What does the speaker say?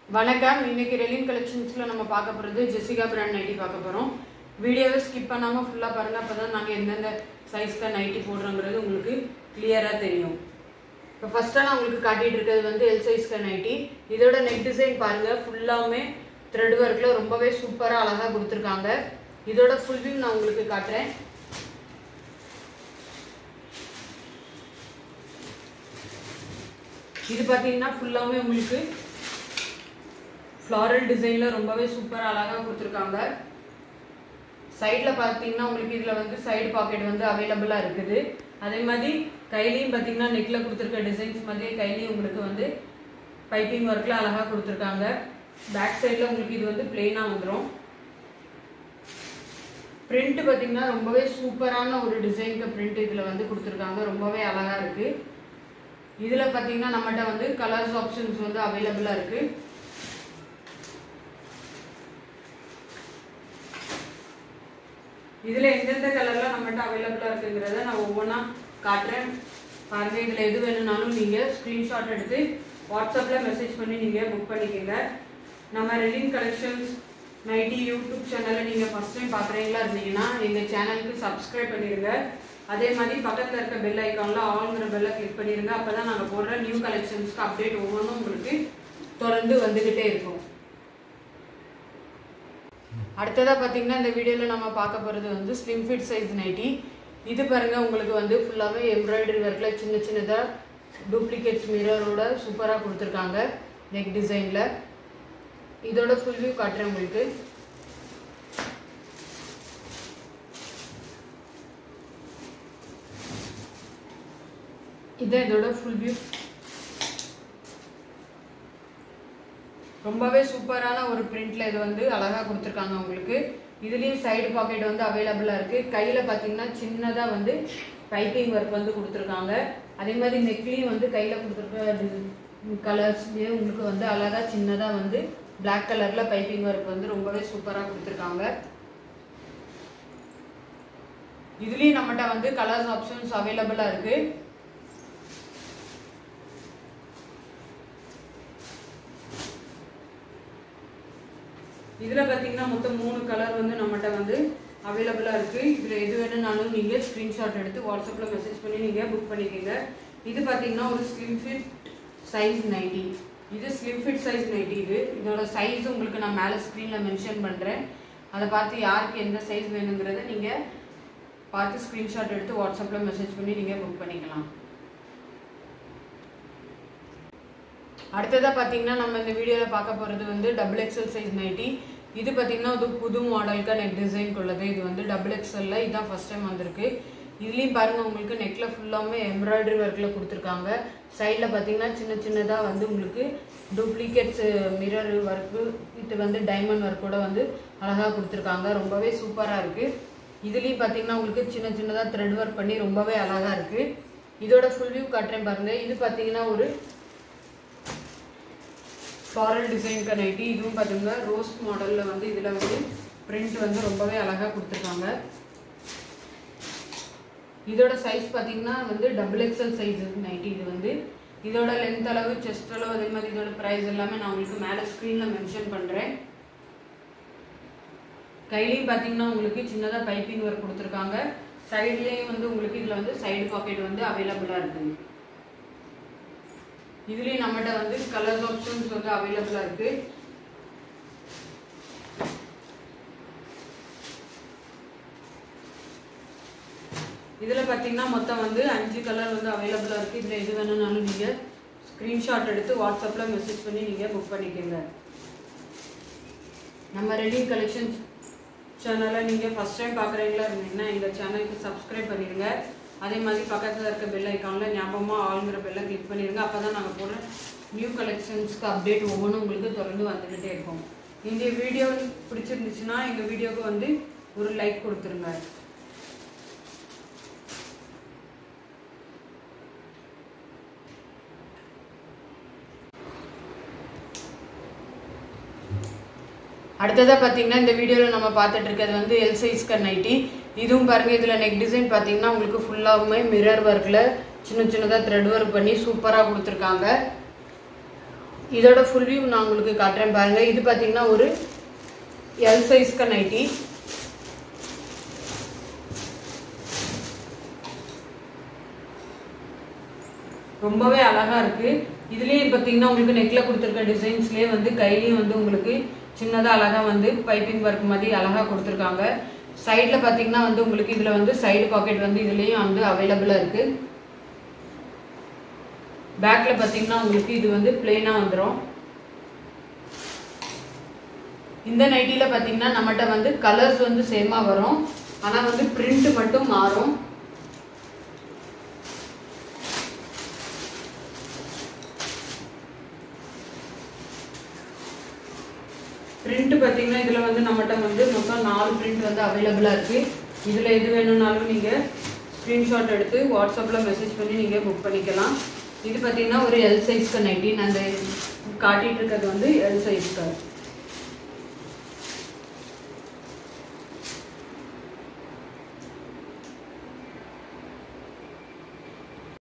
வணக்கம் இன்னைக்கு ரெலின் கலெக்ஷன்ஸ்ல நம்ம பார்க்க போறது ஜெசிகா பிராண்ட் நைட்டி பார்க்க போறோம் வீடியோவை ஸ்கிப் பண்ணாம ஃபுல்லா பாருங்க அப்பதான் நாங்க எந்தெந்த சைஸ்க்கு நைட்டி போடுறோங்கிறது உங்களுக்கு கிளியரா தெரியும் இப்போ ஃபர்ஸ்டா நான் உங்களுக்கு காட்டிட்டு இருக்கிறது வந்து எல் சைஸ்க்கு நைட்டி இதோட நெக் டிசைன் பாருங்க ஃபுல்லாமே த்ரெட் ஒர்க்ல ரொம்பவே சூப்பரா அழகா கொடுத்துருக்காங்க இதோட ஃபுல் வியூ நான் உங்களுக்கு காட்டுறேன் இது பார்த்தீங்கன்னா ஃபுல்லாமே உங்களுக்கு ஃப்ளாரல் டிசைனில் ரொம்பவே சூப்பராக அழகாக கொடுத்துருக்காங்க சைடில் பார்த்தீங்கன்னா உங்களுக்கு இதில் வந்து சைடு பாக்கெட் வந்து அவைலபிளாக இருக்குது அதே மாதிரி கையிலையும் பார்த்தீங்கன்னா நெக்கில் கொடுத்துருக்க டிசைன்ஸ் மாதிரியே கையிலையும் உங்களுக்கு வந்து பைப்பிங் ஒர்க்கில் அழகாக கொடுத்துருக்காங்க பேக் சைடில் உங்களுக்கு இது வந்து பிளெயினாக வந்துடும் பிரிண்ட் பார்த்தீங்கன்னா ரொம்பவே சூப்பரான ஒரு டிசைனுக்கு பிரிண்ட் இதில் வந்து கொடுத்துருக்காங்க ரொம்பவே அழகாக இருக்குது இதில் பார்த்தீங்கன்னா நம்மகிட்ட வந்து கலர்ஸ் ஆப்ஷன்ஸ் வந்து அவைலபிளாக இருக்குது இதில் எந்தெந்த கலர்லாம் நம்மகிட்ட அவைலபிளாக இருக்குங்கிறத நான் ஒவ்வொன்றா காட்டுறேன் பாருங்க இதில் எது வேணும்னாலும் நீங்கள் ஸ்க்ரீன்ஷாட் எடுத்து வாட்ஸ்அப்பில் மெசேஜ் பண்ணி நீங்கள் புக் பண்ணிக்கோங்க நம்ம ரெலின் கலெக்ஷன்ஸ் நைட்டி யூடியூப் சேனலை நீங்கள் ஃபஸ்ட் டைம் பார்க்குறீங்களா இருந்தீங்கன்னா எங்கள் சேனலுக்கு சப்ஸ்கிரைப் பண்ணிடுங்க அதே மாதிரி பக்கத்தில் இருக்க பெல் ஐக்கானில் ஆளுங்கிற பெல்லை கிளிக் பண்ணிடுங்க அப்போ தான் நாங்கள் போடுற நியூ கலெக்ஷன்ஸ்க்கு அப்டேட் ஒவ்வொன்றும் உங்களுக்கு தொடர்ந்து வந்துக்கிட்டே இருக்கும் அடுத்ததாக பார்த்தீங்கன்னா இந்த வீடியோவில் நம்ம பார்க்க போகிறது வந்து ஸ்லிம் ஃபிட் சைஸ் நைட்டி இது பாருங்க உங்களுக்கு வந்து ஃபுல்லாகவே எம்ப்ராய்டரி ஒர்க்கில் சின்ன சின்னதாக டூப்ளிகேட்ஸ் மிரரோட சூப்பராக கொடுத்துருக்காங்க நெக் டிசைனில் இதோட ஃபுல் வியூ காட்டுறேன் உங்களுக்கு இதான் இதோட ஃபுல் வியூ ரொம்பவே சூப்பரான ஒரு பிரிண்ட்ல இது வந்து அழகா கொடுத்துருக்காங்க உங்களுக்கு இதுலயும் சைடு பாக்கெட் வந்து அவைலபிளா இருக்கு கையில பாத்தீங்கன்னா சின்னதா வந்து பைப்பிங் ஒர்க் வந்து கொடுத்துருக்காங்க அதே மாதிரி நெக்லையும் வந்து கையில கொடுத்துருக்க கலர்ஸ்லயே உங்களுக்கு வந்து அழகா சின்னதா வந்து பிளாக் கலர்ல பைப்பிங் ஒர்க் வந்து ரொம்பவே சூப்பரா கொடுத்துருக்காங்க இதுலயும் நம்மகிட்ட வந்து கலர்ஸ் ஆப்ஷன்ஸ் அவைலபிளா இருக்கு இதில் பார்த்தீங்கன்னா மொத்தம் மூணு கலர் வந்து நம்மகிட்ட வந்து அவைலபிளாக இருக்குது இதில் எது வேணும்னாலும் நீங்கள் ஸ்க்ரீன்ஷாட் எடுத்து வாட்ஸ்அப்பில் மெசேஜ் பண்ணி நீங்கள் புக் பண்ணிக்கோங்க இது பார்த்தீங்கன்னா ஒரு ஸ்லிம் ஃபிட் சைஸ் நைட்டி இது ஸ்லிம் ஃபிட் சைஸ் நைட்டி இது இதோட சைஸ் உங்களுக்கு நான் மேலே ஸ்க்ரீனில் மென்ஷன் பண்ணுறேன் அதை பார்த்து யாருக்கு எந்த சைஸ் வேணுங்கிறத நீங்கள் பார்த்து ஸ்க்ரீன்ஷாட் எடுத்து வாட்ஸ்அப்பில் மெசேஜ் பண்ணி நீங்கள் புக் பண்ணிக்கலாம் அடுத்ததாக பார்த்தீங்கன்னா நம்ம இந்த வீடியோவில் பார்க்க போகிறது வந்து டபுள் எக்ஸல் சைஸ் நைட்டி இது பார்த்தீங்கன்னா இது புது மாடலுக்கு நெக் டிசைன் உள்ளது இது வந்து டபுள் எக்ஸலில் இதுதான் ஃபர்ஸ்ட் டைம் வந்திருக்கு இதுலேயும் பாருங்கள் உங்களுக்கு நெக்கில் ஃபுல்லாமே எம்ப்ராய்டரி ஒர்க்கில் கொடுத்துருக்காங்க சைடில் பார்த்தீங்கன்னா சின்ன சின்னதாக வந்து உங்களுக்கு டூப்ளிகேட்ஸ் மிரர் ஒர்க்கு இது வந்து டைமண்ட் ஒர்க்கோட வந்து அழகாக கொடுத்துருக்காங்க ரொம்பவே சூப்பராக இருக்குது இதுலேயும் பார்த்தீங்கன்னா உங்களுக்கு சின்ன சின்னதாக த்ரெட் ஒர்க் பண்ணி ரொம்பவே அழகாக இருக்குது இதோட ஃபுல் வியூ காட்டுறேன் பாருங்கள் இது பார்த்தீங்கன்னா ஒரு ஃபாரல் டிசைன்க்கு நைட்டி இதுவும் பார்த்தீங்கன்னா ரோஸ் மாடலில் வந்து இதில் வந்து பிரிண்ட் வந்து ரொம்பவே அழகாக கொடுத்துருக்காங்க இதோட சைஸ் பார்த்தீங்கன்னா வந்து டபுள் எக்ஸல் சைஸ் நைட்டி இது வந்து இதோட லென்த் அளவு செஸ்ட் அளவு அதே மாதிரி இதோட ப்ரைஸ் எல்லாமே நான் உங்களுக்கு மேலே ஸ்க்ரீனில் மென்ஷன் பண்ணுறேன் கையிலையும் பார்த்தீங்கன்னா உங்களுக்கு சின்னதாக பைப்பிங் ஒர்க் கொடுத்துருக்காங்க சைட்லேயும் வந்து உங்களுக்கு இதில் வந்து சைடு பாக்கெட் வந்து அவைலபிளாக இருக்குது இதுலேயும் நம்மகிட்ட வந்து கலர்ஸ் ஆப்ஷன்ஸ் வந்து அவைலபிளாக இருக்கு இதில் பார்த்தீங்கன்னா மொத்தம் வந்து அஞ்சு கலர் வந்து அவைலபிளாக இருக்குது இதில் எது வேணும்னாலும் நீங்கள் ஸ்க்ரீன்ஷாட் எடுத்து வாட்ஸ்அப்பில் மெசேஜ் பண்ணி நீங்கள் புக் பண்ணிக்கோங்க நம்ம ரெடி கலெக்ஷன்ஸ் சேனலை நீங்கள் ஃபஸ்ட் டைம் பார்க்குறீங்களா இருந்தீங்கன்னா எங்கள் சேனலுக்கு சப்ஸ்கிரைப் பண்ணிடுங்க அதே மாதிரி பக்கத்தில் இருக்க பெல் ஐக்கானில் ஞாபகமாக ஆளுங்கிற பெல்லை கிளிக் பண்ணிடுங்க அப்போ தான் நாங்கள் போடுற நியூ கலெக்ஷன்ஸ்க்கு அப்டேட் ஒவ்வொன்றும் உங்களுக்கு தொடர்ந்து வந்துக்கிட்டே இருக்கும் இந்த வீடியோ பிடிச்சிருந்துச்சுன்னா எங்கள் வீடியோவுக்கு வந்து ஒரு லைக் கொடுத்துருங்க அடுத்ததாக பார்த்தீங்கன்னா இந்த வீடியோவில் நம்ம பார்த்துட்டு இருக்கிறது வந்து எல் சைஸ் நைட்டி இதுவும் பாருங்க இதில் நெக் டிசைன் பார்த்தீங்கன்னா உங்களுக்கு ஃபுல்லாகவுமே மிரர் ஒர்க்கில் சின்ன சின்னதாக த்ரெட் ஒர்க் பண்ணி சூப்பராக கொடுத்துருக்காங்க இதோட ஃபுல் வியூ நான் உங்களுக்கு காட்டுறேன் பாருங்க இது பார்த்தீங்கன்னா ஒரு எல் சைஸ்க்கு நைட்டி ரொம்பவே அழகா இருக்கு இதுலயே பார்த்தீங்கன்னா உங்களுக்கு நெக்ல கொடுத்துருக்க டிசைன்ஸ்லயே வந்து கையிலயும் வந்து உங்களுக்கு சின்னதா அழகா வந்து பைப்பிங் ஒர்க் மாதிரி அழகா கொடுத்துருக்காங்க சைட்ல பார்த்தீங்கன்னா வந்து உங்களுக்கு இதுல வந்து சைடு பாக்கெட் வந்து இதுலயும் வந்து அவைலபிளா இருக்கு பேக்ல பார்த்தீங்கன்னா உங்களுக்கு இது வந்து பிளெயினா வந்துடும் இந்த நைட்டில பார்த்தீங்கன்னா நம்மகிட்ட வந்து கலர்ஸ் வந்து சேமா வரும் ஆனா வந்து பிரிண்ட் மட்டும் மாறும் பிரிண்ட் பார்த்தீங்கன்னா இதில் வந்து நம்மகிட்ட வந்து மொத்தம் நாலு பிரிண்ட் வந்து அவைலபிளாக இருக்குது இதில் எது வேணும்னாலும் நீங்கள் ஸ்க்ரீன்ஷாட் எடுத்து வாட்ஸ்அப்பில் மெசேஜ் பண்ணி நீங்கள் புக் பண்ணிக்கலாம் இது பார்த்தீங்கன்னா ஒரு எல் சைஸ்க்கு நைட்டி நான் அந்த காட்டிகிட்டு இருக்கிறது வந்து எல் சைஸ்க்கு